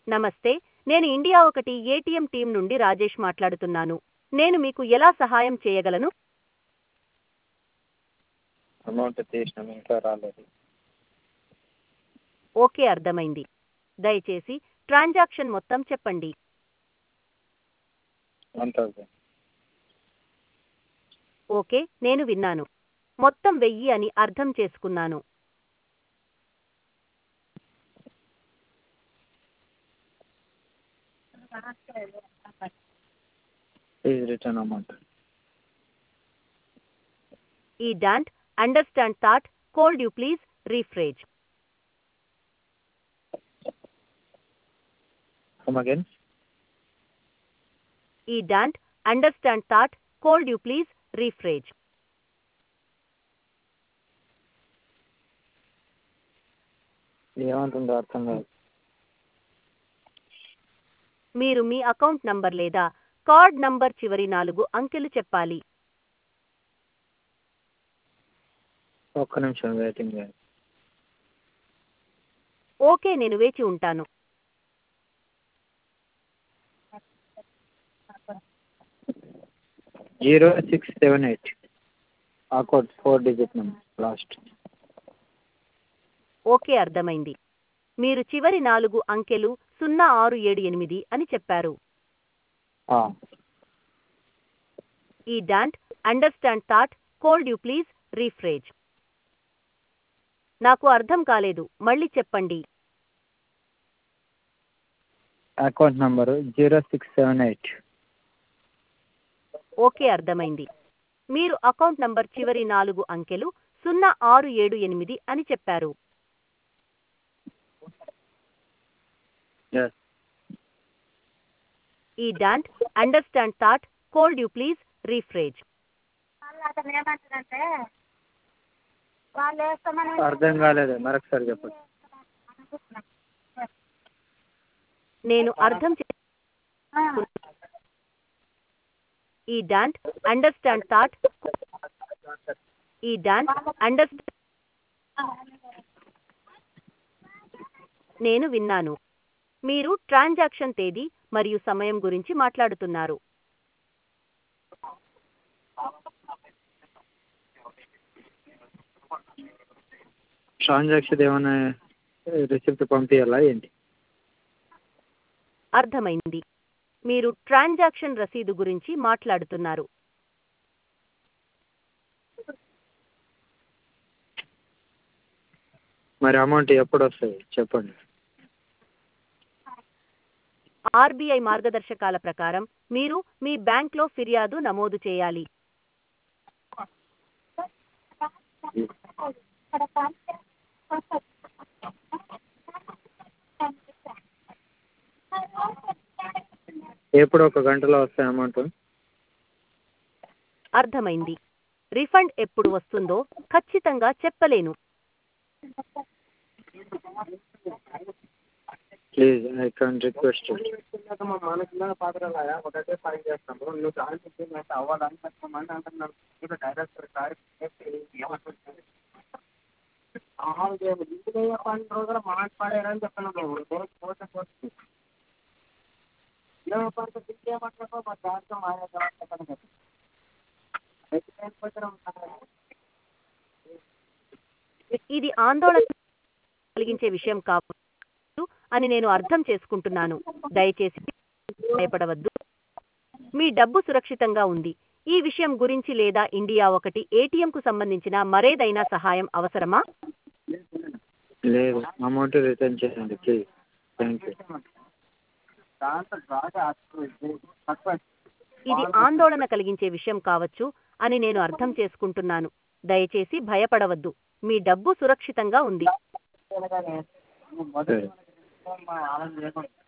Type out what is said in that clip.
నమస్తే నేను ఇండియా ఒకటి ఏటీఎం టీం నుండి రాజేష్ మాట్లాడుతున్నాను నేను మీకు ఎలా సహాయం చేయగలను అమౌంట్ తీసినాం ఇంకా రాలేదు ఓకే అర్థమైంది దయచేసి ట్రాన్సాక్షన్ మొత్తం చెప్పండి వన్ థౌజండ్ ఓకే నేను విన్నాను మొత్తం వెయ్యి అని అర్థం చేసుకున్నాను please return amount I don't understand that could you please rephrase come again I don't understand that could you please rephrase ఏమంటుందో అర్థం కాదు మీరు మీ అకౌంట్ నంబర్ లేదా కార్డ్ నంబర్ చివరి నాలుగు అంకెలు చెప్పాలి ఒక్క నిమిషం వెయిటింగ్ చేయండి ఓకే నేను వేచి ఉంటాను జీరో సిక్స్ సెవెన్ ఎయిట్ ఆ code four digit number last okay అర్థమైంది మీరు చివరి నాలుగు అంకెలు సున్నా ఆరు ఏడు ఎనిమిది అని చెప్పారు I don't understand that could you please rephrase నాకు అర్థం కాలేదు మళ్ళీ చెప్పండి account number zero six seven eight okay అర్థమైంది మీరు అకౌంట్ నంబర్ చివరి నాలుగు అంకెలు సున్నా ఆరు ఏడు ఎనిమిది అని చెప్పారు Yes. I don't understand that could you please rephrase వాళ్ళు అతను ఏమంటారంటే వాళ్ళు వేస్తామని అర్థం కాలేదు మరొకసారి చెప్పండి నేను అర్థం చే I don't understand that I don't understand నేను విన్నాను మీరు ట్రాన్సాక్షన్ తేదీ మరియు సమయం గురించి మాట్లాడుతున్నారు ట్రాన్సాక్షన్ ఏమైనా రిసిప్ట్ పంపించాలా ఏంటి అర్థమైంది మీరు ట్రాన్సాక్షన్ రసీదు గురించి మాట్లాడుతున్నారు మరి అమౌంట్ ఎప్పుడు వస్తుంది చెప్పండి ఆర్బీఐ మార్గదర్శకాల ప్రకారం మీరు మీ బ్యాంక్లో ఫిర్యాదు నమోదు చేయాలి ఎప్పుడు ఒక గంటలో వస్తాయి అమౌంట్ అర్థమైంది రిఫండ్ ఎప్పుడు వస్తుందో ఖచ్చితంగా చెప్పలేను ప్లీజ్ ఐ కాన్ రిక్వెస్ట్ ఇది ఆందోళన కలిగించే విషయం కాదు అని నేను అర్థం చేసుకుంటున్నాను దయచేసి భయపడవద్దు మీ డబ్బు సురక్షితంగా ఉంది ఈ విషయం గురించి లేదా ఇండియా ఒకటి ఏటీఎంకు సంబంధించిన మరేదైనా సహాయం అవసరమా లేదు అమౌంట్ రిటర్న్ చేయండి ప్లీజ్ థ్యాంక్ యూ ఇది ఆందోళన కలిగించే విషయం కావచ్చు అని నేను అర్థం చేసుకుంటున్నాను దయచేసి భయపడవద్దు మీ డబ్బు సురక్షితంగా ఉంది సరే